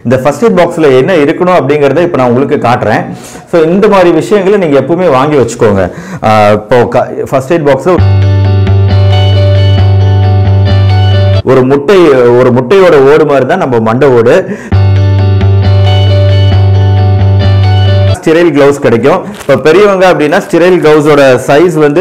இந்த first eight பாக்ஸில் என்ன இருக்கணும் அப்படிங்கிறத இப்போ நான் உங்களுக்கு காட்டுறேன் ஸோ இந்த மாதிரி விஷயங்களை நீங்கள் எப்பவுமே வாங்கி வச்சுக்கோங்க ஆஹ் இப்போ ஃபர்ஸ்ட் எய்ட் பாக்ஸில் ஒரு முட்டை ஒரு முட்டையோட ஓடு மாதிரி தான் நம்ம மண்டை ஓடு ஸ்டிரைல் கிளவுஸ் கிடைக்கும் இப்போ பெரியவங்க அப்படின்னா ஸ்டிரைல் கிளவுஸோட சைஸ் வந்து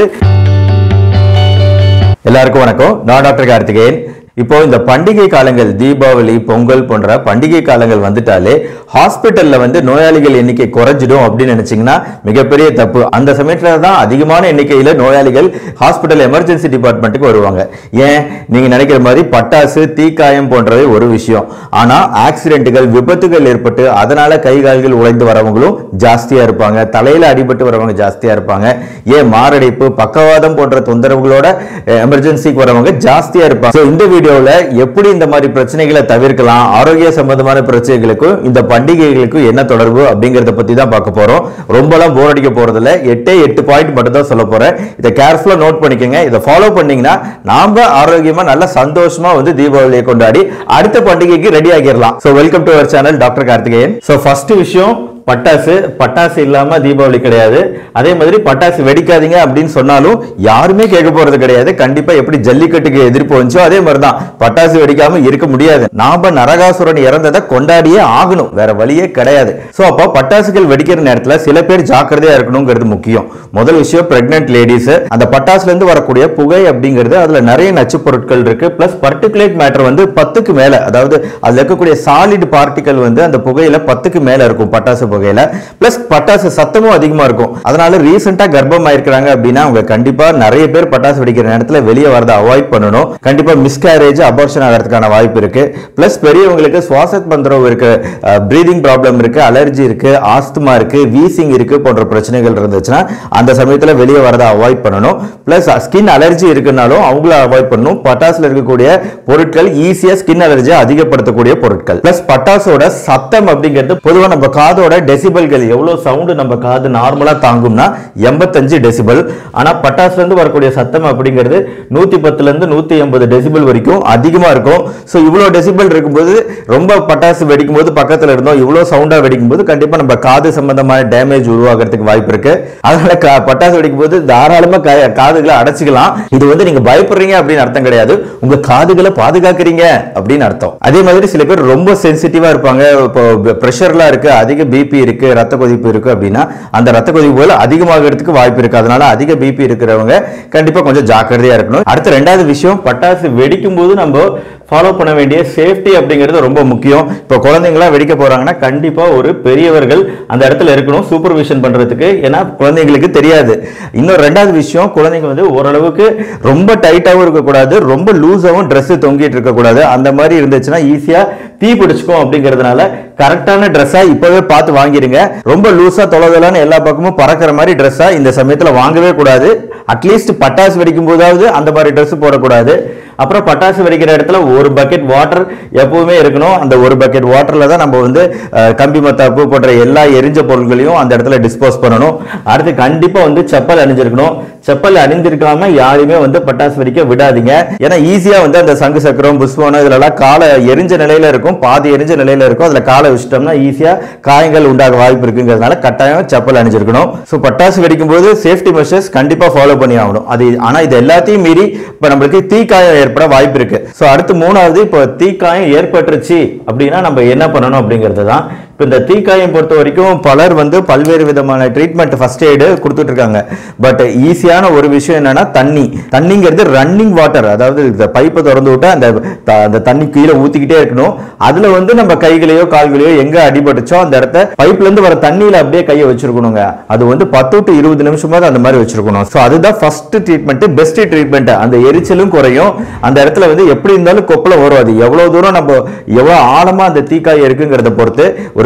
எல்லாருக்கும் வணக்கம் நான் டாக்டர் கார்த்திகேயன் இப்போ இந்த பண்டிகை காலங்கள் தீபாவளி பொங்கல் போன்ற பண்டிகை காலங்கள் வந்துட்டாலே ஹாஸ்பிட்டல்ல வந்து நோயாளிகள் எண்ணிக்கை குறைஞ்சிடும் அப்படின்னு நினைச்சீங்கன்னா மிகப்பெரிய தப்பு அந்த சமயத்துல தான் அதிகமான எண்ணிக்கையில நோயாளிகள் ஹாஸ்பிட்டல் எமர்ஜென்சி டிபார்ட்மெண்ட்டுக்கு வருவாங்க ஏன் நீங்க நினைக்கிற மாதிரி பட்டாசு தீக்காயம் போன்றவை ஒரு விஷயம் ஆனா ஆக்சிடென்ட்டுகள் விபத்துகள் ஏற்பட்டு அதனால கை கால்கள் உடைந்து வரவங்களும் ஜாஸ்தியா இருப்பாங்க தலையில அடிபட்டு வரவங்க ஜாஸ்தியா இருப்பாங்க ஏன் மாரடைப்பு பக்கவாதம் போன்ற தொந்தரவுகளோட எமர்ஜென்சிக்கு வரவங்க ஜாஸ்தியா இருப்பாங்க So, இந்த வீடியோல எப்படி இந்த மாதிரி பிரச்சனைகளை தவிர்க்கலாம் ஆரோக்கிய சம்பந்தமான பிரச்சனைகளுக்கும் இந்த பண்டிகைகளுக்கும் என்ன தொடர்பு அப்படிங்கறத பத்தி தான் பார்க்க போறோம் ரொம்பலாம் போர் அடிக்க போறது இல்ல எட்டே எட்டு பாயிண்ட் மட்டும் தான் சொல்ல போறேன் இதை கேர்ஃபுல்லா நோட் பண்ணிக்கோங்க இதை ஃபாலோ பண்ணீங்கன்னா நாம ஆரோக்கியமா நல்ல சந்தோஷமா வந்து தீபாவளியை கொண்டாடி அடுத்த பண்டிகைக்கு ரெடி ஆகிடலாம் so welcome to our channel doctor Karthikeyan so first விஷயம் பட்டாசு பட்டாசு இல்லாம தீபாவளி கிடையாது அதே மாதிரி பட்டாசு வெடிக்காதீங்க அப்படின்னு சொன்னாலும் யாருமே கேட்க போறது கிடையாது கண்டிப்பா எப்படி ஜல்லிக்கட்டுக்கு எதிர்ப்பு வந்துச்சோ அதே மாதிரி தான் பட்டாசு வெடிக்காம இருக்க முடியாது நாம நரகாசுரன் இறந்ததை கொண்டாடியே ஆகணும் வேற வழியே கிடையாது சோ அப்போ பட்டாசுகள் வெடிக்கிற நேரத்துல சில பேர் ஜாக்கிரதையா இருக்கணுங்கிறது முக்கியம் முதல் விஷயம் பிரெக்னென்ட் லேடிஸ் அந்த பட்டாசுல இருந்து வரக்கூடிய புகை அப்படிங்கிறது அதுல நிறைய நச்சு பொருட்கள் இருக்கு பிளஸ் பர்டிகுலேட் மேட்டர் வந்து பத்துக்கு மேல அதாவது அதுல இருக்கக்கூடிய சாலிட் பார்ட்டிகல் வந்து அந்த புகையில பத்துக்கு மேல இருக்கும் பட்டாசு புகையில பிளஸ் பட்டாசு சத்தமும் அதிகமா இருக்கும் அதனால ரீசெண்டா கர்ப்பம் ஆயிருக்கிறாங்க அப்படின்னா அவங்க கண்டிப்பா நிறைய பேர் பட்டாசு வெடிக்கிற நேரத்துல வெளியே வரதை அவாய்ட் பண்ணணும் கண்டிப்பா மிஸ்கேரேஜ் அபார்ஷன் ஆகிறதுக்கான வாய்ப்பு இருக்கு பிளஸ் பெரியவங்களுக்கு சுவாச தொந்தரவு இருக்கு பிரீதிங் ப்ராப்ளம் இருக்கு அலர்ஜி இருக்கு ஆஸ்துமா இருக்கு வீசிங் இருக்கு போன்ற பிரச்சனைகள் இருந்துச்சுன்னா அந்த சமயத்துல வெளியே வரதை அவாய்ட் பண்ணணும் பிளஸ் ஸ்கின் அலர்ஜி இருக்குனாலும் அவங்கள அவாய்ட் பண்ணணும் பட்டாசுல இருக்கக்கூடிய பொருட்கள் ஈஸியா ஸ்கின் அலர்ஜியை அதிகப்படுத்தக்கூடிய பொருட்கள் பிளஸ் பட்டாசோட சத்தம் அப்படிங்கிறது பொதுவா நம்ம காதோட டெசிபல்கள் எவ்வளவு சவுண்டு நம்ம காது நார்மலா தாங்கும்னா எண்பத்தஞ்சு டெசிபல் ஆனா பட்டாசுல இருந்து வரக்கூடிய சத்தம் அப்படிங்கிறது நூத்தி பத்துல இருந்து நூத்தி எண்பது டெசிபல் வரைக்கும் அதிகமா இருக்கும் ஸோ இவ்வளவு டெசிபல் இருக்கும்போது ரொம்ப பட்டாசு வெடிக்கும் போது பக்கத்துல இருந்தோம் இவ்வளவு சவுண்டா வெடிக்கும் போது கண்டிப்பா நம்ம காது சம்பந்தமான டேமேஜ் உருவாகிறதுக்கு வாய்ப்பு இருக்கு அதனால கா- பட்டாசு வெடிக்கும் போது தாராளமா கா- காதுகளை அடைச்சிக்கலாம் இது வந்து நீங்க பயப்படுறீங்க அப்படின்னு அர்த்தம் கிடையாது உங்க காதுகளை பாதுகாக்கிறீங்க அப்படின்னு அர்த்தம் அதே மாதிரி சில பேர் ரொம்ப சென்சிட்டிவா இருப்பாங்க இப்போ ப்ரெஷர்லாம் இருக்கு அதிக பிபி இருக்கு ரத்த கொதிப்பு இருக்கு அப்படின்னா அந்த ரத்த கொதிப்புகள் அதிகமாகிறதுக்கு வாய்ப்பு இருக்கு அதனால அதிக பிபி இருக்கிறவங்க கண்டிப்பா கொஞ்சம் ஜாக்கிரதையா இருக்கணும் அடுத்த ரெண்டாவது விஷயம் பட்டாசு வெடிக்கும் போது நம்ம ஃபாலோ பண்ண வேண்டிய சேஃப்டி அப்படிங்கிறது ரொம்ப முக்கியம் இப்போ குழந்தைங்களாம் வெடிக்க போறாங்கன்னா கண்டிப்பா ஒரு பெரியவர்கள் அந்த இடத்துல இருக்கணும் சூப்பர்விஷன் பண்றதுக்கு ஏன்னா குழந்தைங்களுக்கு தெரியாது இன்னும் ரெண்டாவது விஷயம் குழந்தைங்க வந்து ஓரளவுக்கு ரொம்ப டைட்டாகவும் இருக்கக்கூடாது ரொம்ப லூஸாகவும் Dress தொங்கிட்டு இருக்கக்கூடாது அந்த மாதிரி இருந்துச்சுன்னா ஈஸியா தீ பிடிச்சிக்கும் அப்படிங்கிறதுனால கரெக்டான ட்ரெஸ்ஸா இப்பவே பார்த்து வாங்கிடுங்க ரொம்ப லூஸா தொலைதலான்னு எல்லா பக்கமும் பறக்கிற மாதிரி ட்ரெஸ்ஸா இந்த சமயத்துல வாங்கவே கூடாது அட்லீஸ்ட் பட்டாசு வெடிக்கும் போதாவது அந்த மாதிரி Dress போடக்கூடாது அப்புறம் பட்டாசு வெடிக்கிற இடத்துல ஒரு பக்கெட் வாட்டர் எப்பவுமே இருக்கணும் அந்த ஒரு பக்கெட் வாட்டர்ல தான் நம்ம வந்து அஹ், கம்பி மத்தாப்பு போன்ற எல்லா எரிஞ்ச பொருட்களையும் அந்த இடத்துல டிஸ்போஸ் பண்ணணும் அடுத்து கண்டிப்பா வந்து செப்பல் அணிஞ்சிருக்கணும் செப்பல் அணிந்திருக்காம யாரையுமே வந்து பட்டாசு வெடிக்க விடாதீங்க ஏன்னா ஈஸியா வந்து அந்த சங்கு சக்கரம் புஷ்பம் இதுலலாம் காலை எரிஞ்ச நிலையில இருக்கும் பாதி எரிஞ்ச நிலையில இருக்கும் அதுல காலை வச்சிட்டோம்னா ஈஸியா காயங்கள் உண்டாக வாய்ப்பு இருக்குங்கிறதுனால கட்டாயம் செப்பல் அணிஞ்சிருக்கணும் ஸோ பட்டாசு வெடிக்கும் போது சேஃப்டி மெஷர்ஸ் கண்டிப்பா ஃபாலோ பண்ணி ஆகணும் அது ஆனா இது எல்லாத்தையும் மீறி இப்ப நம்மளுக்கு தீக்காயம் ஏற்பட வாய்ப்பு இருக்கு ஸோ அடுத்து மூணாவது இப்போ தீக்காயம் ஏற்பட்டுருச்சு அப்படின்னா நம்ம என்ன பண்ணணும் அப்படிங்கிறது தான் இப்போ இந்த தீக்காயம் பொறுத்த வரைக்கும் பலர் வந்து பல்வேறு விதமான ட்ரீட்மெண்ட் ஃபர்ஸ்ட் எய்டு கொடுத்துட்டு இருக்காங்க பட் ஈஸியான ஒரு விஷயம் என்னன்னா தண்ணி தண்ணிங்கிறது ரன்னிங் வாட்டர் அதாவது இந்த பைப்பை திறந்து விட்டா அந்த த- அந்த தண்ணி கீழே ஊத்திக்கிட்டே இருக்கணும் அதுல வந்து நம்ம கைகளையோ கால்களையோ எங்க அடிபட்டுச்சோ அந்த இடத்த பைப்ல இருந்து வர தண்ணியில அப்படியே கையை வச்சிருக்கணுங்க அது வந்து பத்து டு இருபது நிமிஷமாவது அந்த மாதிரி வச்சிருக்கணும் ஸோ அதுதான் ஃபர்ஸ்ட் ட்ரீட்மெண்ட் பெஸ்ட் ட்ரீட்மெண்ட் அந்த எரிச்சலும் குறையும் அந்த இடத்துல வந்து எப்படி இருந்தாலும் கொப்பளம் வரும் அது எவ்வளவு தூரம் நம்ம எவ்வளவு ஆழமா அந்த தீக்காய் இருக்குங்கிறத பொறுத்து ஒரு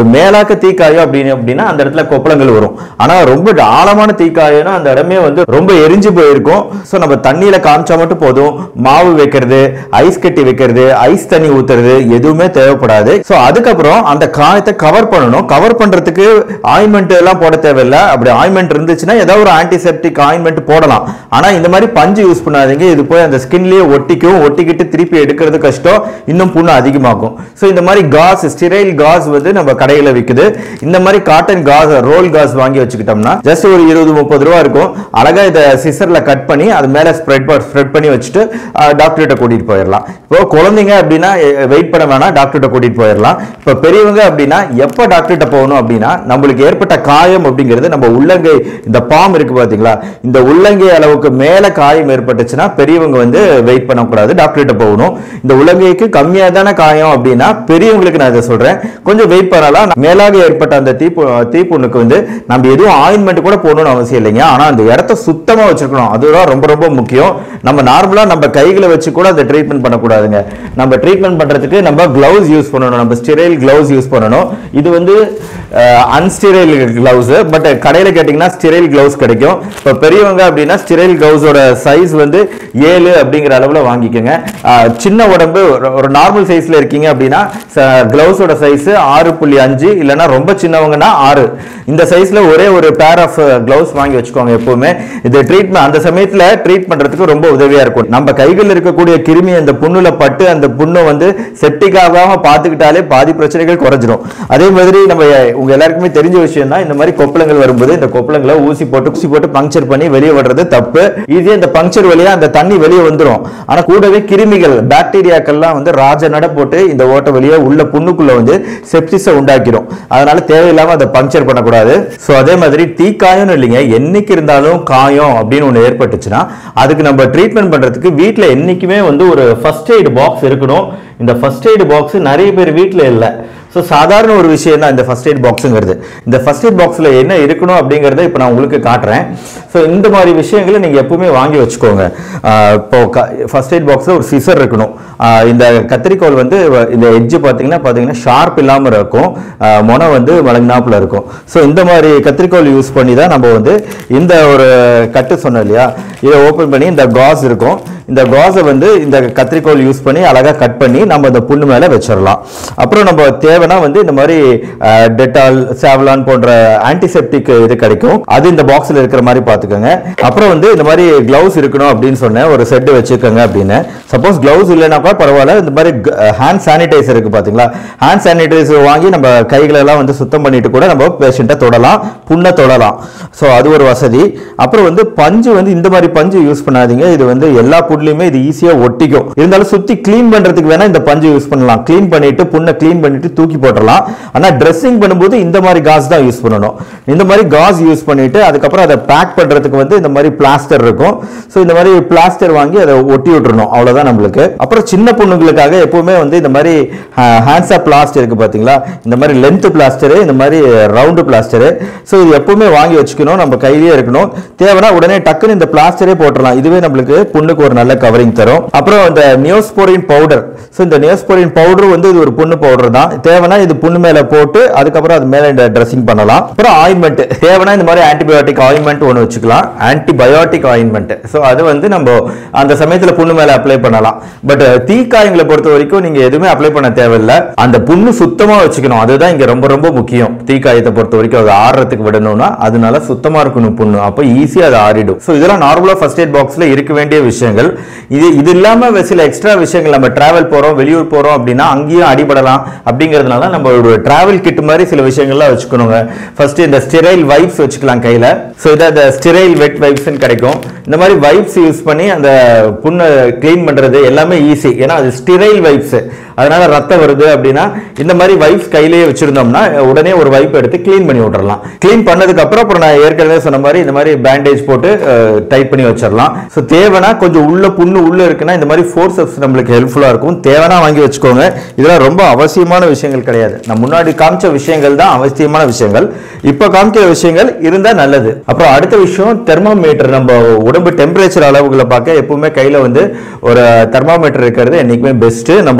ஒரு மேலாக்க தீக்காயம் அப்படின்னு அப்படின்னா அந்த இடத்துல கொப்பளங்கள் வரும் ஆனா ரொம்ப ஆழமான தீக்காயம்னா அந்த இடமே வந்து ரொம்ப எரிஞ்சு போயிருக்கும் ஸோ நம்ம தண்ணியில காமிச்சா மட்டும் போதும் மாவு வைக்கிறது ஐஸ் கட்டி வைக்கிறது ஐஸ் தண்ணி ஊத்துறது எதுவுமே தேவைப்படாது ஸோ அதுக்கப்புறம் அந்த காயத்தை கவர் பண்ணணும் கவர் பண்றதுக்கு ஆயின்மெண்ட் எல்லாம் போட தேவையில்லை அப்படி ஆயின்மெண்ட் இருந்துச்சுன்னா ஏதாவது ஒரு ஆன்டிசெப்டிக் ஆயின்மெண்ட் போடலாம் ஆனா இந்த மாதிரி பஞ்சு யூஸ் பண்ணாதீங்க இது போய் அந்த ஸ்கின்லயே ஒட்டிக்கும் ஒட்டிக்கிட்டு திருப்பி எடுக்கிறது கஷ்டம் இன்னும் புண்ணு அதிகமாகும் ஸோ இந்த மாதிரி காஸ் ஸ்டிரைல் காஸ் வந்து நம்ம கடையில விக்குது இந்த மாதிரி காட்டன் காஸ் ரோல் காஸ் வாங்கி வச்சுக்கிட்டோம்னா ஜஸ்ட் ஒரு இருபது முப்பது ரூபா இருக்கும் அழகா இதை சிசர்ல கட் பண்ணி அது மேல ஸ்ப்ரெட் ஸ்ப்ரெட் பண்ணி வச்சுட்டு டாக்டர்கிட்ட கூட்டிட்டு போயிடலாம் இப்போ குழந்தைங்க அப்படின்னா வெயிட் பண்ண வேணாம் டாக்டர்கிட்ட கூட்டிட்டு போயிடலாம் இப்போ பெரியவங்க அப்படின்னா எப்போ டாக்டர்கிட்ட போகணும் அப்படின்னா நம்மளுக்கு ஏற்பட்ட காயம் அப்படிங்கிறது நம்ம உள்ளங்கை இந்த பாம் இருக்கு பாத்தீங்களா இந்த உள்ளங்கை அளவுக்கு மேல காயம் ஏற்பட்டுச்சுன்னா பெரியவங்க வந்து வெயிட் பண்ணக்கூடாது டாக்டர்கிட்ட போகணும் இந்த உள்ளங்கைக்கு கம்மியா தானே காயம் அப்படின்னா பெரியவங்களுக்கு நான் இதை சொல்றேன் கொஞ்சம் வெயிட் பண்ணலாம் மேலாக ஏற்பட்ட அந்த தீப்பு தீப்புண்ணுக்கு வந்து நம்ம எதுவும் ஆயின்மெண்ட் கூட போடணும்னு அவசியம் இல்லைங்க ஆனா அந்த இடத்த சுத்தமா வச்சிருக்கணும் அதுதான் ரொம்ப ரொம்ப முக்கியம் நம்ம நார்மலா நம்ம கைகளை வச்சு கூட அதை ட்ரீட்மெண்ட் பண்ணக்கூடாதுங்க நம்ம ட்ரீட்மெண்ட் பண்றதுக்கு நம்ம கிளவுஸ் யூஸ் பண்ணணும் நம்ம ஸ்டிரைல் கிளவுஸ் யூஸ் பண்ணணும் இது வந்து அன்ஸ்டிரைல் கிளவுஸ் பட் கடையில கேட்டிங்கன்னா ஸ்டிரைல் கிளவுஸ் கிடைக்கும் இப்போ பெரியவங்க அப்படின்னா ஸ்டிரைல் கிளவுஸோட சைஸ் வந்து ஏழு அப்படிங்கிற அளவில் வாங்கிக்கோங்க அஹ், சின்ன உடம்பு ஒரு- ஒரு நார்மல் சைஸ்ல இருக்கீங்க அப்படின்னா கிளவுஸோட சைஸ் ஆறு புள்ளி அஞ்சு இல்லைன்னா ரொம்ப சின்னவங்கன்னா ஆறு இந்த சைஸ்ல ஒரே ஒரு பேர் ஆஃப் கிளவுஸ் வாங்கி வச்சுக்கோங்க எப்பவுமே இது ட்ரீட்மெண்ட் அந்த சமயத்துல ட்ரீட் பண்றதுக்கு ரொம்ப உதவியா இருக்கும் நம்ம கைகளில் இருக்கக்கூடிய கிருமி அந்த புண்ணுல பட்டு அந்த புண்ணை வந்து செப்டிக் ஆகாம பார்த்துக்கிட்டாலே பாதி பிரச்சனைகள் குறைஞ்சிரும் அதே மாதிரி நம்ம உங்க எல்லாருக்குமே தெரிஞ்ச விஷயம் தான் இந்த மாதிரி கொப்பளங்கள் வரும்போது இந்த கொப்பளங்களை ஊசி போட்டு ஊசி போட்டு பங்க்சர் பண்ணி வெளியே விடுறது தப்பு ஈஸியா இந்த பங்க்சர் வழியா அந்த தண்ணி வெளியே வந்துரும் ஆனா கூடவே கிருமிகள் பாக்டீரியாக்கள்லாம் வந்து ராஜ நட போட்டு இந்த ஓட்ட வழியா உள்ள புண்ணுக்குள்ள வந்து செப்சிஸை உண்டாக்கிடும் அதனால தேவையில்லாம அதை பங்க்சர் பண்ணக்கூடாது ஸோ அதே மாதிரி தீக்காயம்னு இல்லைங்க என்னைக்கு இருந்தாலும் காயம் அப்படின்னு ஒன்று ஏற்பட்டுச்சுன்னா அதுக்கு நம்ம ட்ரீட்மெண்ட் பண்றதுக்கு வீட்டில் என்னைக்குமே வந்து ஒரு ஃபர்ஸ்ட் எய்ட் பாக்ஸ் இருக்கணும் இந்த ஃபர்ஸ்ட் எய்ட் பாக்ஸ் நிறைய பேர் வீட்டில் இல்லை ஸோ சாதாரண ஒரு விஷயம் தான் இந்த ஃபர்ஸ்ட் எய்ட் பாக்ஸுங்கிறது இந்த ஃபர்ஸ்ட் எய்ட் பாக்ஸில் என்ன இருக்கணும் அப்படிங்கிறத இப்போ நான் உங்களுக்கு காட்டுறேன் ஸோ இந்த மாதிரி விஷயங்களை நீங்கள் எப்பவுமே வாங்கி வச்சுக்கோங்க ஆஹ் இப்போ ஃபர்ஸ்ட் எய்ட் பாக்ஸில் ஒரு சிசர் இருக்கணும் ஆஹ் இந்த கத்திரிக்கோல் வந்து வ- இந்த எட்ஜ் பார்த்தீங்கன்னா பார்த்தீங்கன்னா ஷார்ப் இல்லாமல் இருக்கும் ஆஹ் முனை வந்து மலங்கினாப்புல இருக்கும் ஸோ இந்த மாதிரி கத்திரிக்கோல் யூஸ் பண்ணி தான் நம்ம வந்து இந்த ஒரு கட்டு சொன்னோம் இல்லையா இதை ஓப்பன் பண்ணி இந்த காஸ் இருக்கும் இந்த காஸை வந்து இந்த கத்திரிக்கோல் யூஸ் பண்ணி அழகாக கட் பண்ணி நம்ம இந்த புண்ணு மேலே வச்சிடலாம் அப்புறம் நம்ம தேவைன்னா வந்து இந்த மாதிரி டெட்டால் சாவ்லான் போன்ற ஆன்டிசெப்டிக் இது கிடைக்கும் அது இந்த பாக்ஸில் இருக்கிற மாதிரி பார்த்துக்கோங்க அப்புறம் வந்து இந்த மாதிரி கிளவுஸ் இருக்கணும் அப்படின்னு சொன்னேன் ஒரு செட்டு வச்சுக்கோங்க அப்படின்னு சப்போஸ் கிளவுஸ் இல்லைனா கூட பரவாயில்ல இந்த மாதிரி ஹேண்ட் சானிடைசர் இருக்கு பார்த்தீங்களா ஹேண்ட் சானிடைசர் வாங்கி நம்ம கைகளெல்லாம் வந்து சுத்தம் பண்ணிட்டு கூட நம்ம பேஷண்ட்டை தொடலாம் புண்ணை தொடலாம் ஸோ அது ஒரு வசதி அப்புறம் வந்து பஞ்சு வந்து இந்த மாதிரி பஞ்சு யூஸ் பண்ணாதீங்க இது வந்து எல்லா புண்ணுலையுமே இது ஈஸியாக ஒட்டிக்கும் இருந்தாலும் சுற்றி க்ளீன் பண்ணுறதுக்கு வேணா இந்த பஞ்சு யூஸ் பண்ணலாம் க்ளீன் பண்ணிட்டு புண்ணை க்ளீன் பண்ணிட்டு தூக்கி போட்டுடலாம் ஆனால் ட்ரெஸ்ஸிங் பண்ணும்போது இந்த மாதிரி காஸ் தான் யூஸ் பண்ணணும் இந்த மாதிரி காஸ் யூஸ் பண்ணிட்டு அதுக்கப்புறம் அதை பேக் பண்ணுறதுக்கு வந்து இந்த மாதிரி பிளாஸ்டர் இருக்கும் ஸோ இந்த மாதிரி பிளாஸ்டர் வாங்கி அதை ஒட்டி விட்டுறணும் அவ்வளோதான் நம்மளுக்கு அப்புறம் சின்ன பொண்ணுங்களுக்காக எப்பவுமே வந்து இந்த மாதிரி ஹேண்ட்ஸா பிளாஸ்டர் இருக்கு பார்த்தீங்களா இந்த மாதிரி லென்த் பிளாஸ்டரு இந்த மாதிரி ரவுண்டு பிளாஸ்டரு ஸோ இது எப்பவுமே வாங்கி வச்சுக்கணும் நம்ம கையிலேயே இருக்கணும் தேவைன்னா உடனே டக்குன்னு இந்த பிளாஸ்டரே போட்டுடலாம் இதுவே நம்மளுக்கு புண்ணுக்கு ஒரு நல்ல கவரிங் தரும் அப்புறம் இந்த நியோஸ்போரின் பவுடர் ஸோ இந்த நியோஸ்போரின் பவுடர் வந்து இது ஒரு புண்ணு பவுடர் தான் தேவைன்னா இது புண்ணு மேல போட்டு அதுக்கப்புறம் அது மேல இந்த ட்ரெஸ்ஸிங் பண்ணலாம் அப்புறம் ஆயின்மெண்ட் தேவைன்னா இந்த மாதிரி ஆன்டிபயோட்டிக் ஆயின்மெண்ட் ஒன்று வச்சுக்கலாம் ஆன்டிபயோட்டிக் ஆயின்மெண்ட் ஸோ அது வந்து நம்ம அந்த சமயத்தில் புண்ணு மேல அப்ளை பண்ணலாம் பட் தீக்காயங்களை பொறுத்த வரைக்கும் நீங்க எதுவுமே அப்ளை பண்ண தேவையில்லை அந்த புண்ணு சுத்தமா வச்சுக்கணும் அதுதான் இங்க ரொம்ப ரொம்ப முக்கியம் தீக்காயத்தை பொறுத்த வரைக்கும் அது ஆடுறதுக்கு விடணும்னா அதனால சுத்தமா இருக்கணும் புண்ணு அப்போ ஈஸியா அது ஆறிடும் ஸோ இதெல்லாம் நார்மலா ஃபர்ஸ்ட் எய்ட் பாக்ஸ்ல இருக்க வேண்டிய விஷயங்கள் இது இது இல்லாம சில எக்ஸ்ட்ரா விஷயங்கள் நம்ம டிராவல் போறோம் வெளியூர் போறோம் அப்படின்னா அங்கேயும் அடிபடலாம் அப்படிங்கிறதுனால நம்ம ஒரு டிராவல் கிட் மாதிரி சில விஷயங்கள்லாம் வச்சுக்கணுங்க ஃபர்ஸ்ட் இந்த ஸ்டிரைல் வைப்ஸ் வச்சுக்கலாம் கையில ஸோ இதை அந்த ஸ்டிரைல் வெட் வைப்ஸ்னு கிடைக்கும் இந்த மாதிரி வைப்ஸ் யூஸ் பண்ணி அந்த புண்ணை க்ளீன் பண்றது எல்லாமே ஈஸி ஏன்னா அது ஸ்டிரைல் வைப்ஸ் அதனால ரத்தம் வருது அப்படின்னா இந்த மாதிரி வைப்ஸ் கையிலேயே வச்சிருந்தோம்னா உடனே ஒரு வைப் எடுத்து க்ளீன் பண்ணி விட்டுறலாம் க்ளீன் பண்ணதுக்கு அப்புறம் அப்புறம் நான் ஏற்கனவே சொன்ன மாதிரி இந்த மாதிரி பேண்டேஜ் போட்டு டைட் பண்ணி வச்சிடலாம் ஸோ தேவைன்னா கொஞ்சம் உள்ள புண்ணு உள்ள இருக்குன்னா இந்த மாதிரி ஃபோர்ஸப்ஸ் நம்மளுக்கு ஹெல்ப்ஃபுல்லாக இருக்கும் தேவைன்னா வாங்கி வச்சுக்கோங்க இதெல்லாம் ரொம்ப அவசியமான விஷயங்கள் கிடையாது நான் முன்னாடி காமிச்ச விஷயங்கள் தான் அவசியமான விஷயங்கள் இப்போ காமிக்கிற விஷயங்கள் இருந்தால் நல்லது அப்புறம் அடுத்த விஷயம் தெர்மோமீட்டர் நம்ம உடம்பு டெம்பரேச்சர் அளவுகளை பார்க்க எப்பவுமே கையில் வந்து ஒரு தெர்மோமீட்டர் இருக்கிறது என்றைக்குமே பெஸ்ட்டு நம்ம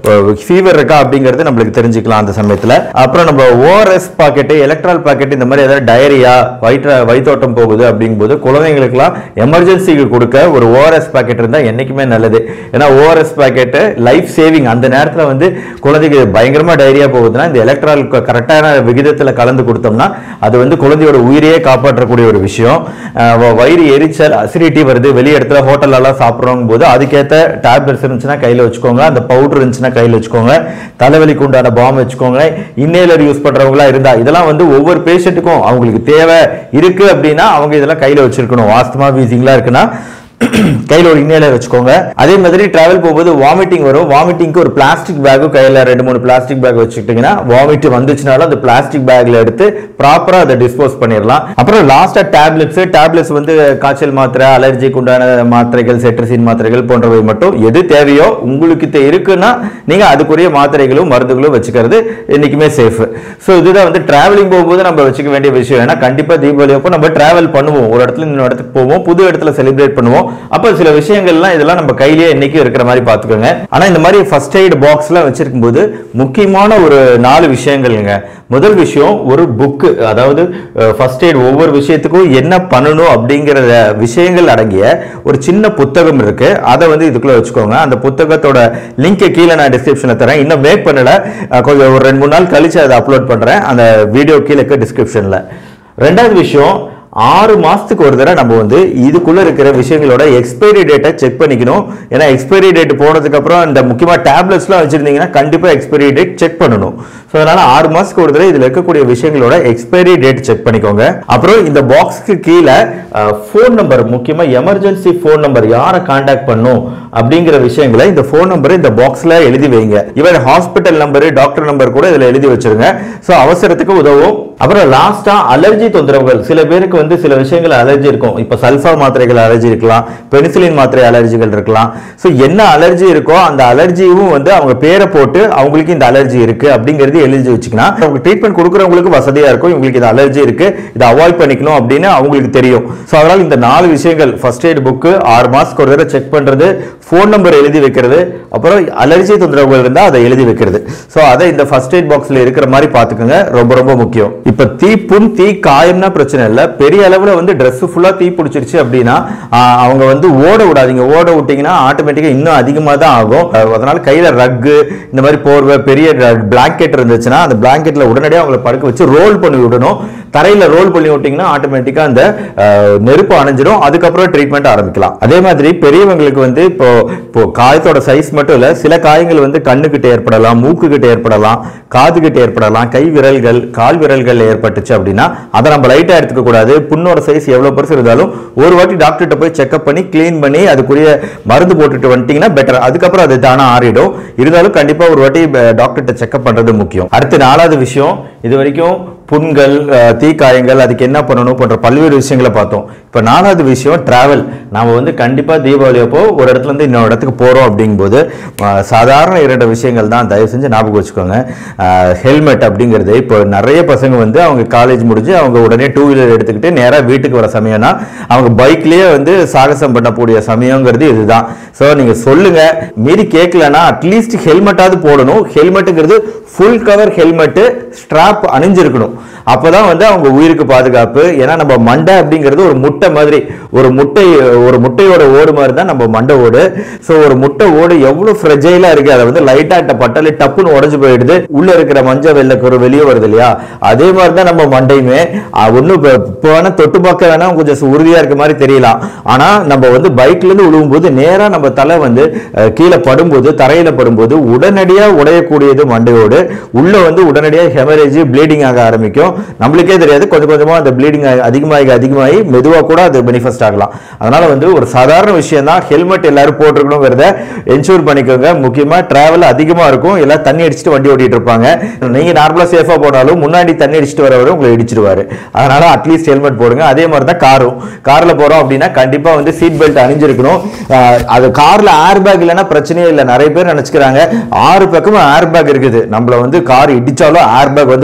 ஃபீவர் இருக்கா அப்படிங்கிறது நம்மளுக்கு தெரிஞ்சுக்கலாம் அந்த சமயத்துல அப்புறம் நம்ம ஓஆர்எஸ் பாக்கெட் எலக்ட்ரால் பாக்கெட் இந்த மாதிரி ஏதாவது டயரியா வயிற்று வயிற்றோட்டம் போகுது அப்படிங்கும்போது குழந்தைங்களுக்குலாம் எமர்ஜென்சிக்கு கொடுக்க ஒரு ஓஆர்எஸ் பாக்கெட் இருந்தால் என்னைக்குமே நல்லது ஏன்னா ஓஆர்எஸ் பாக்கெட் லைஃப் சேவிங் அந்த நேரத்தில் வந்து குழந்தைக்கு பயங்கரமா டயரியா போகுதுன்னா இந்த எலக்ட்ரால் கரெக்டான விகிதத்தில் கலந்து கொடுத்தோம்னா அது வந்து குழந்தையோட உயிரையே காப்பாற்றக்கூடிய ஒரு விஷயம் அஹ் வ- வயிறு எரிச்சல் அசிடிட்டி வருது வெளி இடத்துல ஹோட்டல்ல எல்லாம் சாப்பிட்றோம் போது அதுக்கேற்ற டேப்லெட்ஸ் இருந்துச்சுன்னா கையில் வச்சுக்கோங்க அந்த பவுடர் இருந்துச்சுன்னா கையில் வச்சுக்கோங்க தலைவலிக்கு உண்டான பாம் வச்சுக்கோங்க இன்னேலர் யூஸ் பண்றவங்களா இருந்தா இதெல்லாம் வந்து ஒவ்வொரு பேஷண்ட்டுக்கும் அவங்களுக்கு தேவை இருக்கு அப்படின்னா அவங்க இதெல்லாம் கையில் வச்சிருக்கணும் வாஸ்தமா வீசிங்லாம் இருக்குன்னா கையில் ஒரு இன்னேலர் வச்சுக்கோங்க அதே மாதிரி டிராவல் போகும்போது வாமிட்டிங் வரும் வாமிட்டிங்க்கு ஒரு பிளாஸ்டிக் பேக்கும் கையில் ரெண்டு மூணு பிளாஸ்டிக் பேக் வச்சுக்கிட்டீங்கன்னா வாமிட் வந்துச்சுனாலும் அந்த பிளாஸ்டிக் பேக்ல எடுத்து ப்ராப்பராக அதை டிஸ்போஸ் பண்ணிடலாம் அப்புறம் லாஸ்ட்டாக டேப்லெட்ஸ் டேப்லெட்ஸ் வந்து காய்ச்சல் மாத்திரை அலர்ஜிக்கு உண்டான மாத்திரைகள் செட்ரசின் மாத்திரைகள் போன்றவை மட்டும் எது தேவையோ உங்களுக்கு தே- இருக்குன்னா நீங்க அதுக்குரிய மாத்திரைகளும் மருந்துகளும் வச்சுக்கிறது என்னைக்குமே சேஃப் ஸோ இதுதான் வந்து டிராவலிங் போகும்போது நம்ம வச்சுக்க வேண்டிய விஷயம் ஏன்னா கண்டிப்பா தீபாவளி அப்போ நம்ம டிராவல் பண்ணுவோம் ஒரு இடத்துல இன்னொரு இடத்துக்கு போவோம் புது இடத்துல செலிப்ரேட் பண்ணுவோம் அப்போ சில விஷயங்கள்லாம் இதெல்லாம் நம்ம கையிலேயே என்னைக்கும் இருக்கிற மாதிரி பார்த்துக்கோங்க ஆனா இந்த மாதிரி ஃபர்ஸ்ட் எய்ட் பாக்ஸ்லாம் வச்சிருக்கும் போது முக்கியமான ஒரு நாலு விஷயங்கள்ங்க முதல் விஷயம் ஒரு புக்கு அதாவது ஃபர்ஸ்ட் எய்ட் ஒவ்வொரு விஷயத்துக்கும் என்ன பண்ணணும் அப்படிங்கிற விஷயங்கள் அடங்கிய ஒரு சின்ன புத்தகம் இருக்கு அதை வந்து இதுக்குள்ள வச்சுக்கோங்க அந்த புத்தகத்தோட லிங்கை கீழே நான் டிஸ்கிரிப்ஷன்ல தரேன் இன்னும் மேக் பண்ணல அஹ் கொஞ்சம் ஒரு ரெண்டு மூணு நாள் கழிச்சு அதை அப்லோட் பண்றேன் அந்த வீடியோ கீழே இருக்க டிஸ்கிரிப்ஷன்ல ரெண்டாவது விஷயம் ஆறு மாசத்துக்கு ஒரு தடவை நம்ம வந்து இதுக்குள்ள இருக்கிற விஷயங்களோட எக்ஸ்பைரி டேட்டை செக் பண்ணிக்கணும் ஏன்னா எக்ஸ்பைரி டேட் போனதுக்கு அப்புறம் இந்த முக்கியமா டேப்லெட்ஸ்லாம் வச்சிருந்தீங்கன்னா கண்டிப்பா எக்ஸ்பைரி டேட் செக் பண்ணணும் ஸோ அதனால ஆறு மாசத்துக்கு ஒரு தடவை இதுல இருக்கக்கூடிய விஷயங்களோட எக்ஸ்பைரி டேட் செக் பண்ணிக்கோங்க அப்புறம் இந்த பாக்ஸ்க்கு கீழே ஃபோன் நம்பர் முக்கியமா எமர்ஜென்சி ஃபோன் நம்பர் யாரை காண்டாக்ட் பண்ணும் அப்படிங்கிற விஷயங்களை இந்த ஃபோன் நம்பர் இந்த பாக்ஸ்ல எழுதி வைங்க இவன் ஹாஸ்பிட்டல் நம்பர் டாக்டர் நம்பர் கூட இதுல எழுதி வச்சிருங்க ஸோ அவசரத்துக்கு உதவும் அப்புறம் லாஸ்டா அலர்ஜி தொந்தரவுகள் சில பேருக்கு வந்து சில விஷயங்கள் அலர்ஜி இருக்கும் இப்ப சல்ஃபா மாத்திரைகள் அலர்ஜி இருக்கலாம் பெனிசிலின் மாத்திரை அலர்ஜிகள் இருக்கலாம் ஸோ என்ன அலர்ஜி இருக்கோ அந்த அலர்ஜியும் வந்து அவங்க பேரை போட்டு அவங்களுக்கு இந்த அலர்ஜி இருக்கு அப்படிங்கிறது எழுதி வச்சுக்கலாம் அவங்க ட்ரீட்மெண்ட் கொடுக்குறவங்களுக்கு வசதியா இருக்கும் இவங்களுக்கு இது அலர்ஜி இருக்கு இதை அவாய்ட் பண்ணிக்கணும் அப்படின்னு அவங்களுக்கு தெரியும் ஸோ அதனால இந்த நாலு விஷயங்கள் ஃபர்ஸ்ட் எய்ட் புக்கு ஆறு மாசத்துக்கு ஒரு தடவை செக் பண்றது ஃபோன் நம்பர் எழுதி வைக்கிறது அப்புறம் அலர்ஜி தொந்தரவுகள் இருந்தால் அதை எழுதி வைக்கிறது ஸோ அதை இந்த ஃபர்ஸ்ட் எய்ட் பாக்ஸ்ல இருக்கிற மாதிரி பார்த்துக்கோங்க ரொம்ப ரொம்ப முக்கியம் இப்போ தீ புண் தீ காயம்னா பிரச்சனை இல்லை பெரிய அளவில் வந்து Dress ஃபுல்லாக தீ பிடிச்சிருச்சு அப்படின்னா ஆஹ், அவங்க வந்து ஓட விடாதீங்க ஓட விட்டீங்கன்னா ஆட்டோமேட்டிக்காக இன்னும் அதிகமாக தான் ஆகும் அஹ், அதனால கையில் ரக்கு இந்த மாதிரி போர்வை பெரிய பிளாங்கெட் இருந்துச்சுன்னா அந்த பிளாங்கெட்ல உடனடியாக அவங்களை படுக்க வச்சு ரோல் பண்ணி விடணும் தரையில ரோல் பண்ணி விட்டீங்கன்னா ஆட்டோமேட்டிக்கா அந்த அஹ், நெருப்பு அணைஞ்சிடும் அதுக்கப்புறம் ட்ரீட்மெண்ட் ஆரம்பிக்கலாம் அதே மாதிரி பெரியவங்களுக்கு வந்து இப்போ இப்போ காயத்தோட சைஸ் மட்டும் இல்ல சில காயங்கள் வந்து கண்ணுக்கிட்ட ஏற்படலாம் மூக்குக்கிட்ட ஏற்படலாம் காதுகிட்ட ஏற்படலாம் கை விரல்கள் கால் விரல்கள் ஏற்பட்டுச்சு அப்படின்னா அதை நம்ம லைட்டா எடுத்துக்க கூடாது புண்ணோட சைஸ் எவ்வளவு பெருசு இருந்தாலும் ஒரு வாட்டி டாக்டர்கிட்ட போய் செக்அப் பண்ணி க்ளீன் பண்ணி அதுக்குரிய மருந்து போட்டுட்டு வந்துட்டீங்கன்னா பெட்டர் அதுக்கப்புறம் அது தானா ஆறிடும் இருந்தாலும் கண்டிப்பா ஒரு வாட்டி டாக்டர்கிட்ட செக்அப் பண்றது முக்கியம் அடுத்து நாலாவது விஷயம் இது வரைக்கும் புண்கள் அஹ், தீக்காயங்கள் அதுக்கு என்ன பண்ணணும் போன்ற பல்வேறு விஷயங்களை பார்த்தோம் இப்போ நாலாவது விஷயம் டிராவல் நாம வந்து கண்டிப்பா தீபாவளி அப்போ ஒரு இடத்துல இருந்து இன்னொரு இடத்துக்கு போறோம் அப்படிங்கும்போது அஹ், சாதாரண இரண்டு விஷயங்கள் தான் தயவு செஞ்சு ஞாபகம் வச்சுக்கோங்க ஹெல்மெட் அப்படிங்கிறது இப்போ நிறைய பசங்க வந்து அவங்க காலேஜ் முடிஞ்சு அவங்க உடனே டூ வீலர் எடுத்துக்கிட்டு நேராக வீட்டுக்கு வர சமயம்னா அவங்க பைக்லயே வந்து சாகசம் பண்ணக்கூடிய சமயங்கிறது இதுதான் ஸோ நீங்க சொல்லுங்க மீறி கேட்கலன்னா அட்லீஸ்ட் ஹெல்மெட்டாவது போடணும் ஹெல்மெட்டுங்கிறது ஃபுல் கவர் ஹெல்மெட்டு ஸ்ட்ராப் அணிஞ்சிருக்கணும் அப்பதான் வந்து அவங்க உயிருக்கு பாதுகாப்பு ஏன்னா நம்ம மண்டை அப்படிங்கிறது ஒரு முட்டை மாதிரி ஒரு முட்டை ஒரு முட்டையோட ஓடு மாதிரி தான் நம்ம மண்டை ஓடு ஸோ ஒரு முட்டை ஓடு எவ்வளவு ஃப்ரெஜைலா இருக்கு அதை வந்து லைட்டா பட்டாலே டப்புன்னு உடஞ்சு போயிடுது உள்ள இருக்கிற மஞ்சள் வெள்ளக்கரு வெளியே வருது இல்லையா அதே மாதிரி தான் நம்ம மண்டையுமே ஒன்றும் இப்போ வேணா தொட்டு பார்க்க வேணா கொஞ்சம் உறுதியா இருக்க மாதிரி தெரியலாம் ஆனா நம்ம வந்து பைக்ல இருந்து விழுவும்போது நேரா நம்ம தலை வந்து அஹ், கீழே படும்போது தரையில படும்போது உடனடியா உடையக்கூடியது மண்டையோடு உள்ள வந்து உடனடியா ஹெமரேஜ் ப்ளீடிங் ஆக ஆரம்பிக்கும் நம்மளுக்கே தெரியாது கொஞ்சம் கொஞ்சமா அந்த ப்ளீடிங் அதிகமாகி அதிகமாகி மெதுவா கூட அது பெனிஃபெஸ்ட் ஆகலாம் அதனால வந்து ஒரு சாதாரண விஷயம் தான் ஹெல்மெட் எல்லாரும் போட்டிருக்கணுங்கிறத என்ஷூர் பண்ணிக்கோங்க முக்கியமா டிராவல் அதிகமா இருக்கும் எல்லாம் தண்ணி அடிச்சுட்டு வண்டி ஓட்டிட்டு இருப்பாங்க நீங்க நார்மலா சேஃபா போனாலும் முன்னாடி தண்ணி அடிச்சுட்டு வரவரை உங்களை இடிச்சிருவாரு அதனால அட்லீஸ்ட் ஹெல்மெட் போடுங்க அதே மாதிரி தான் காரும் கார்ல போறோம் அப்படின்னா கண்டிப்பா வந்து சீட் பெல்ட் அணிஞ்சிருக்கணும் அஹ் அது கார்ல ஏர் பேக் இல்லைன்னா பிரச்சனையே இல்லை நிறைய பேர் நினைச்சுக்கிறாங்க ஆறு பக்கமும் ஏர் பேக் இருக்குது நம்மள வந்து கார் இடிச்சாலும் ஏர் பேக் வந்து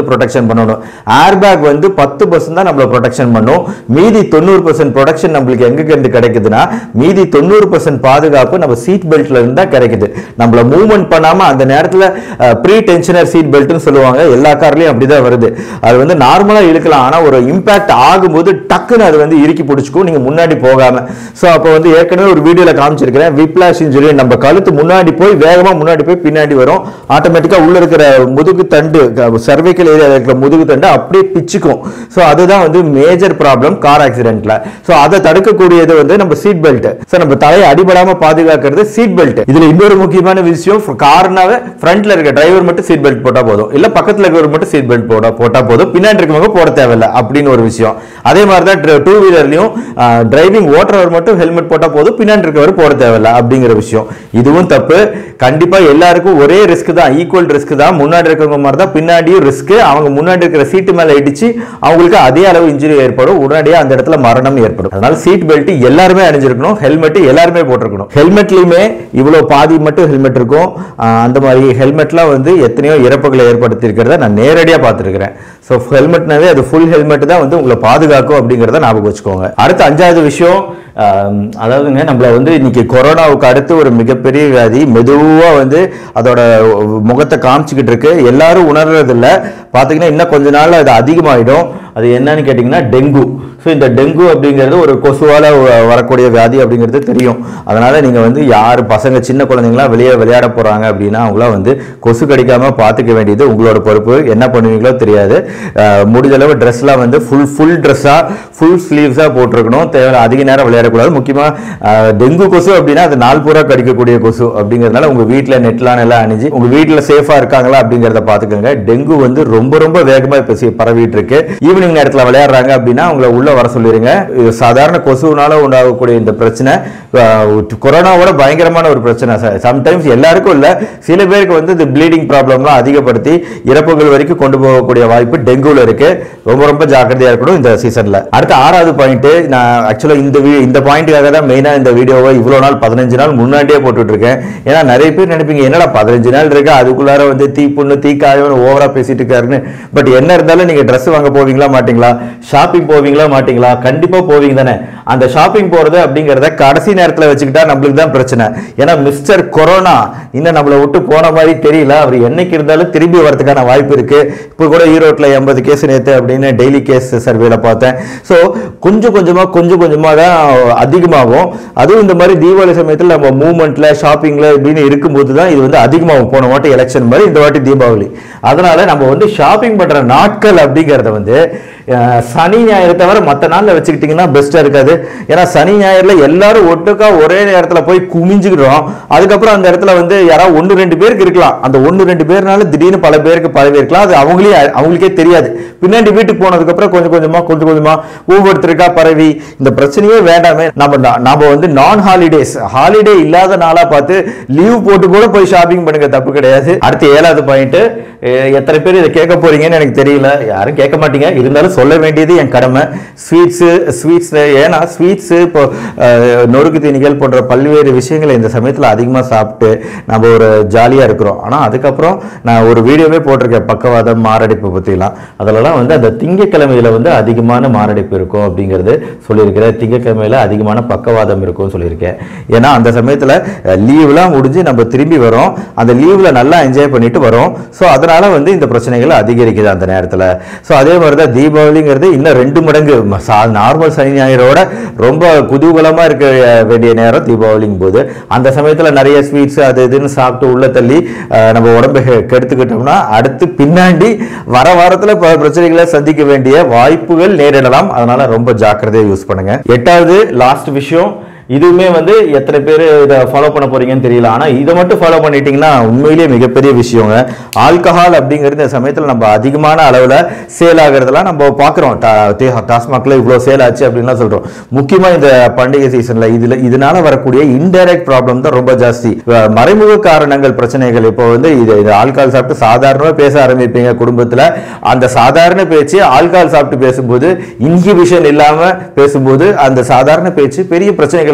ப்ரொடெக்ஷன் பண்ணணும் ஏர் பேக் வந்து பத்து பர்சன்ட் தான் நம்மள ப்ரொடெக்ஷன் பண்ணும் மீதி தொண்ணூறு பர்சன்ட் ப்ரொடெக்ஷன் நம்மளுக்கு எங்க இருந்து கிடைக்குதுன்னா மீதி தொண்ணூறு பர்சன்ட் பாதுகாப்பு நம்ம சீட் பெல்ட்ல இருந்து தான் கிடைக்குது நம்மள மூவ்மெண்ட் பண்ணாம அந்த நேரத்துல ப்ரீ டென்ஷனர் சீட் பெல்ட்னு சொல்லுவாங்க எல்லா கார்லயும் அப்படிதான் வருது அது வந்து நார்மலா இழுக்கலாம் ஆனா ஒரு இம்பாக்ட் ஆகும்போது டக்குன்னு அது வந்து இறுக்கி பிடிச்சிக்கும் நீங்க முன்னாடி போகாம சோ அப்போ வந்து ஏற்கனவே ஒரு வீடியோல காமிச்சிருக்கிறேன் விப்ளாஷ் இன்ஜுரி நம்ம கழுத்து முன்னாடி போய் வேகமா முன்னாடி போய் பின்னாடி வரும் ஆட்டோமேட்டிக்கா உள்ள இருக்கிற முதுகு தண்டு சர்வைக்கல் ஏரியா இருக்கிற முதுகு தண்டு அப்படியே பிச்சுக்கும் சோ அதுதான் வந்து மேஜர் ப்ராப்ளம் கார் ஆக்சிடென்ட்ல சோ அதை தடுக்கக்கூடியது வந்து நம்ம சீட் பெல்ட் சோ நம்ம தலையை அடிபடாம பாதுகாக்கிறது சீட் பெல்ட் இதுல இன்னொரு முக்கியமான விஷயம் கார்னாவே ஃப்ரண்ட்ல இருக்க டிரைவர் மட்டும் சீட் பெல்ட் போட்டா போதும் இல்ல பக்கத்துல இருக்கிறவர் மட்டும் சீட் பெல்ட் போட்டா போட்டா போதும் பின்னாடி இருக்கவங்க போட தேவையில்ல அப்படின்னு ஒரு விஷயம் அதே மாதிரி தான் டூ வீலர்லயும் டிரைவிங் ஓட்டுறவர் மட்டும் ஹெல்மெட் போட்டா போதும் பின்னாடி இருக்கவர் போட தேவையில்ல அப்படிங்கிற விஷயம் இதுவும் தப்பு கண்டிப்பா எல்லாருக்கும் ஒரே ரிஸ்க் தான் ஈக்குவல் ரிஸ்க் தான் முன்னாடி இருக்கிறவங்க மாதிரி தான் பின்னாடியும் ரிஸ்க் அவங்க முன்னாடி இருக்கிற சீட்டு மேல இடிச்சு அவங்களுக்கு அதே அளவு இன்ஜுரி ஏற்படும் உடனடியாக அந்த இடத்துல மரணம் ஏற்படும் அதனால சீட் பெல்ட் எல்லாருமே அணிஞ்சிருக்கணும் ஹெல்மெட் எல்லாருமே போட்டிருக்கணும் ஹெல்மெட்லயுமே இவ்வளவு பாதி மட்டும் ஹெல்மெட் இருக்கும் ஆஹ் அந்த மாதிரி ஹெல்மெட்லாம் வந்து எத்தனையோ இறப்புகளை ஏற்படுத்தி இருக்கிறத நான் நேரடியாக பார்த்துருக்கிறேன் ஸோ ஹெல்மெட்னாவே அது ஃபுல் ஹெல்மெட் தான் வந்து உங்களை பாதுகாக்கும் அப்படிங்கிறத ஞாபகம் வச்சுக்கோங்க அடுத்த அஞ்சாவது விஷயம் ஆம், அதாவதுங்க நம்மள வந்து இன்னைக்கு கொரோனாவுக்கு அடுத்து ஒரு மிகப்பெரிய வியாதி மெதுவா வந்து அதோட முகத்தை காமிச்சுக்கிட்டு இருக்கு எல்லாரும் உணர்றது இல்ல பாத்தீங்கன்னா இன்னும் கொஞ்ச நாள்ல அது அதிகமாயிடும் அது என்னன்னு கேட்டிங்கன்னா டெங்கு ஸோ இந்த டெங்கு அப்படிங்கிறது ஒரு கொசுவால வ- வரக்கூடிய வியாதி அப்படிங்கிறது தெரியும் அதனால நீங்க வந்து யார் பசங்க சின்ன குழந்தைங்களாம் வெளியே விளையாட போறாங்க அப்படின்னா அவங்களாம் வந்து கொசு கடிக்காம பார்த்துக்க வேண்டியது உங்களோட பொறுப்பு என்ன பண்ணுவீங்களோ தெரியாது அஹ், முடிஞ்ச அளவு ட்ரெஸ்லாம் வந்து ஃபுல் ஃபுல் ட்ரெஸ்ஸா ஃபுல் ஸ்லீவ்ஸா போட்டிருக்கணும் தேவை அதிக நேரம் விளையாடக்கூடாது முக்கியமா அஹ், டெங்கு கொசு அப்படின்னா அது நாள் பூரா கடிக்கக்கூடிய கொசு அப்படிங்கிறதுனால உங்க வீட்டில் நெட்லாம் எல்லாம் அணிஞ்சு உங்க வீட்டில் சேஃபா இருக்காங்களா அப்படிங்கிறத பார்த்துக்கோங்க டெங்கு வந்து ரொம்ப ரொம்ப வேகமா இப்போ சி- பரவிட்டு இருக்கு ஈவினிங் நேரத்தில் விளையாடுறாங்க அப்படின்னா அவங்கள உள்ள வர சொல்லிருங்க இது சாதாரண கொசுனால உண்டாகக்கூடிய இந்த பிரச்சனை அஹ், கொரோனாவோட பயங்கரமான ஒரு பிரச்சனை சம்டைம்ஸ் எல்லாருக்கும் இல்ல சில பேருக்கு வந்து இந்த ப்ளீடிங் ப்ராப்ளம்லாம் அதிகப்படுத்தி இறப்புகள் வரைக்கும் கொண்டு போகக்கூடிய வாய்ப்பு டெங்குல இருக்கு ரொம்ப ரொம்ப ஜாக்கிரதையா இருக்கணும் இந்த சீசன்ல அடுத்த ஆறாவது பாயிண்ட் நான் ஆக்சுவலா இந்த வி- இந்த பாயிண்ட்டுக்காக தான் மெயினா இந்த வீடியோவை இவ்வளவு நாள் பதினஞ்சு நாள் முன்னாடியே போட்டுட்டு இருக்கேன் ஏன்னா நிறைய பேர் நினைப்பீங்க என்னடா பதினஞ்சு நாள் இருக்கு அதுக்குள்ளார வந்து தீ புண்ணு தீ காயம் ஓவரா பேசிட்டு இருக்காருன்னு பட் என்ன இருந்தாலும் நீங்க Dress வாங்க போவீங்களா மாட்டீங்களா ஷாப்பிங் போவீங்களா மாட்டீங்களா கண்டிப்பா போவீங்க தானே அந்த ஷாப்பிங் போறது அப்படிங்கறத கடைசி நேரத்துல வச்சுக்கிட்டா நம்மளுக்கு தான் பிரச்சனை ஏன்னா மிஸ்டர் கொரோனா இன்னும் நம்மளை விட்டு போன மாதிரி தெரியல அவர் என்னைக்கு இருந்தாலும் திரும்பி வரதுக்கான வாய்ப்பு இருக்கு இப்போ கூட ஈரோட்ல எண்பது கேஸ் நேத்து அப்படின்னு டெய்லி கேஸ் சர்வேல பார்த்தேன் ஸோ கொஞ்சம் கொஞ்சமா கொஞ்சம் கொஞ்சமா தான் அதிகமாகும் அதுவும் இந்த மாதிரி தீபாவளி சமயத்தில் நம்ம மூவ்மெண்ட்ல ஷாப்பிங்ல இப்படின்னு இருக்கும்போது தான் இது வந்து அதிகமாகும் போன வாட்டி எலெக்ஷன் மாதிரி இந்த வாட்டி தீபாவளி அதனால நம்ம வந்து ஷாப்பிங் பண்ற நாட்கள் அப்படிங்கறத வந்து அஹ், சனி ஞாயிறு தவிர மற்ற நாள்ல வச்சுக்கிட்டீங்கன்னா பெஸ்டா இருக்காது ஏன்னா சனி ஞாயிறுல எல்லாரும் ஒட்டுக்கா ஒரே நேரத்துல போய் குமிஞ்சுக்கிறோம் அதுக்கப்புறம் அந்த இடத்துல வந்து யாராவது ஒன்று ரெண்டு பேருக்கு இருக்கலாம் அந்த ஒன்று ரெண்டு பேர்னால திடீர்னு பல பேருக்கு பரவி இருக்கலாம் அது அவங்களே அவங்களுக்கே தெரியாது பின்னாடி வீட்டுக்கு போனதுக்கு அப்புறம் கொஞ்சம் கொஞ்சமா கொஞ்சம் கொஞ்சமா ஒவ்வொருத்தருக்கா பரவி இந்த பிரச்சனையே வேண்டாமே நம்ம நா- நாம வந்து நான் ஹாலிடேஸ் ஹாலிடே இல்லாத நாளா பார்த்து லீவ் போட்டு கூட போய் ஷாப்பிங் பண்ணுங்க தப்பு கிடையாது அடுத்து ஏழாவது பாயிண்ட் எத்தனை பேர் இதை கேட்க போறீங்கன்னு எனக்கு தெரியல யாரும் கேட்க மாட்டீங்க இருந்தாலும் சொல்ல வேண்டியது என் கடமை ஸ்வீட்ஸு ஸ்வீட்ஸ் ஏன்னா ஸ்வீட்ஸ் இப்போ அஹ், நொறுக்கு தீனிகள் போன்ற பல்வேறு விஷயங்களை இந்த சமயத்தில் அதிகமாக சாப்பிட்டு நம்ம ஒரு ஜாலியாக இருக்கிறோம் ஆனால் அதுக்கப்புறம் நான் ஒரு வீடியோவே போட்டிருக்கேன் பக்கவாதம் மாரடைப்பு பற்றிலாம் அதிலலாம் வந்து அந்த திங்கக்கிழமையில வந்து அதிகமான மாரடைப்பு இருக்கும் அப்படிங்கிறது சொல்லியிருக்கிறேன் திங்கக்கிழமையில அதிகமான பக்கவாதம் இருக்கும்னு சொல்லியிருக்கேன் ஏன்னா அந்த சமயத்தில் லீவ்லாம் முடிஞ்சு நம்ம திரும்பி வரோம் அந்த லீவில் நல்லா என்ஜாய் பண்ணிட்டு வரோம் ஸோ அதனால வந்து இந்த பிரச்சனைகள் அதிகரிக்குது அந்த நேரத்தில் ஸோ அதே மாதிரி தான் தீபாவளிங்கிறது இன்னும் ரெண்டு மடங்கு நார்மல் சனி ஞாயிறோட ரொம்ப குதூகலமாக இருக்க வேண்டிய நேரம் தீபாவளிங்கும் போது அந்த சமயத்தில் நிறைய ஸ்வீட்ஸ் அது இதுன்னு சாப்பிட்டு உள்ள தள்ளி அஹ், நம்ம உடம்பை கெ- கெடுத்துக்கிட்டோம்னா அடுத்து பின்னாடி வர வாரத்தில் பல பிரச்சனைகளை சந்திக்க வேண்டிய வாய்ப்புகள் நேரிடலாம் அதனால ரொம்ப ஜாக்கிரதையா யூஸ் பண்ணுங்க எட்டாவது லாஸ்ட் விஷயம் இதுவுமே வந்து எத்தனை பேர் இதை ஃபாலோ பண்ண போறீங்கன்னு தெரியல ஆனா இதை மட்டும் ஃபாலோ பண்ணிட்டீங்கன்னா உண்மையிலேயே மிகப்பெரிய விஷயங்க ஆல்கஹால் அப்படிங்கிறது இந்த சமயத்தில் நம்ம அதிகமான அளவில் சேல் ஆகிறதெல்லாம் நம்ம பார்க்குறோம் டாஸ்மாக்ல இவ்வளோ சேல் ஆச்சு அப்படின்லாம் சொல்றோம் முக்கியமா இந்த பண்டிகை சீசன்ல இதுல இதனால வரக்கூடிய இன்டைரக்ட் ப்ராப்ளம் தான் ரொம்ப ஜாஸ்தி அஹ் மறைமுக காரணங்கள் பிரச்சனைகள் இப்போ வந்து இது இது ஆல்கஹால் சாப்பிட்டு சாதாரணமா பேச ஆரம்பிப்பீங்க குடும்பத்துல அந்த சாதாரண பேச்சு ஆல்கஹால் சாப்பிட்டு பேசும்போது இன்ஹிபிஷன் இல்லாம பேசும்போது அந்த சாதாரண பேச்சு பெரிய பிரச்சனைகளை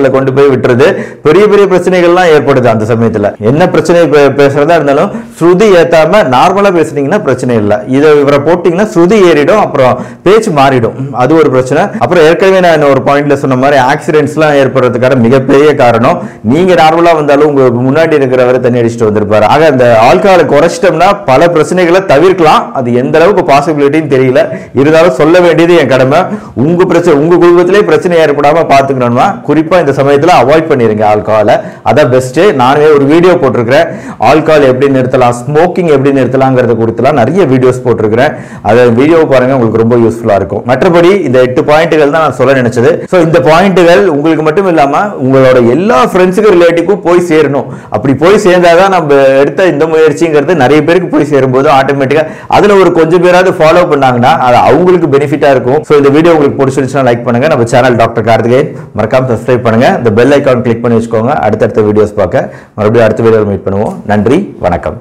பிரச்சனைகளை கொண்டு போய் விட்டுறது பெரிய பெரிய பிரச்சனைகள்லாம் ஏற்படுது அந்த சமயத்துல என்ன பிரச்சனை பே- பேசுறதா இருந்தாலும் ஸ்ருதி ஏத்தாம நார்மலா பேசுனீங்கன்னா பிரச்சனை இல்லை இதை இவரை போட்டீங்கன்னா ஸ்ருதி ஏறிடும் அப்புறம் பேச்சு மாறிடும் அது ஒரு பிரச்சனை அப்புறம் ஏற்கனவே நான் ஒரு பாயிண்ட்ல சொன்ன மாதிரி ஆக்சிடென்ட்ஸ்லாம் ஏற்படுறதுக்கான மிகப்பெரிய காரணம் நீங்க நார்மலா வந்தாலும் உங்க முன்னாடி இருக்கிறவரை தண்ணி அடிச்சுட்டு வந்திருப்பாரு ஆக அந்த ஆல்கஹாலை குறைச்சிட்டோம்னா பல பிரச்சனைகளை தவிர்க்கலாம் அது எந்த அளவுக்கு பாசிபிலிட்டின்னு தெரியல இருந்தாலும் சொல்ல வேண்டியது என் கடமை உங்க பிரச்சனை உங்க குடும்பத்திலே பிரச்சனை ஏற்படாம பாத்துக்கணும்னா குறிப்பா இந்த சமயத்துல அவாய்ட் பண்ணிருங்க ஆல்கஹாலை அதான் பெஸ்ட் நானே ஒரு வீடியோ போட்டிருக்கிறேன் ஆல்கஹால் எப்படி நிறுத்தலாம் ஸ்மோக்கிங் எப்படி நிறுத்தலாங்கிறத கொடுத்துலாம் நிறைய வீடியோஸ் போட்டிருக்கிறேன் அதை வீடியோ பாருங்க உங்களுக்கு ரொம்ப யூஸ்ஃபுல்லா இருக்கும் மற்றபடி இந்த எட்டு பாயிண்ட்டுகள் தான் நான் சொல்ல நினைச்சது ஸோ இந்த பாயிண்ட்டுகள் உங்களுக்கு மட்டும் இல்லாம உங்களோட எல்லா ஃப்ரெண்ட்ஸுக்கு ரிலேட்டிவ்க்கும் போய் சேரணும் அப்படி போய் சேர்ந்தாதான் நம்ம எடுத்த இந்த முயற்சிங்கிறது நிறைய பேருக்கு போய் சேரும்போது ஆட்டோமேட்டிக்கா அதுல ஒரு கொஞ்சம் பேராவது ஃபாலோ பண்ணாங்கன்னா அது அவங்களுக்கு பெனிஃபிட்டா இருக்கும் ஸோ இந்த வீடியோ உங்களுக்கு பிடிச்சிருந்துச்சுன்னா லைக் பண்ணுங்க நம்ம சேனல் டாக்டர் கார்த்திகேயன் மறக்காம சப்ஸ்கிரைப் பண்ணுங்க இந்த பெல் ஐக்கான் கிளிக் பண்ணி வச்சுக்கோங்க அடுத்தடுத்த வீடியோஸ் பார்க்க மறுபடியும் அடுத்த வீடியோ மீட் பண்ணுவோம் நன்றி வணக்கம்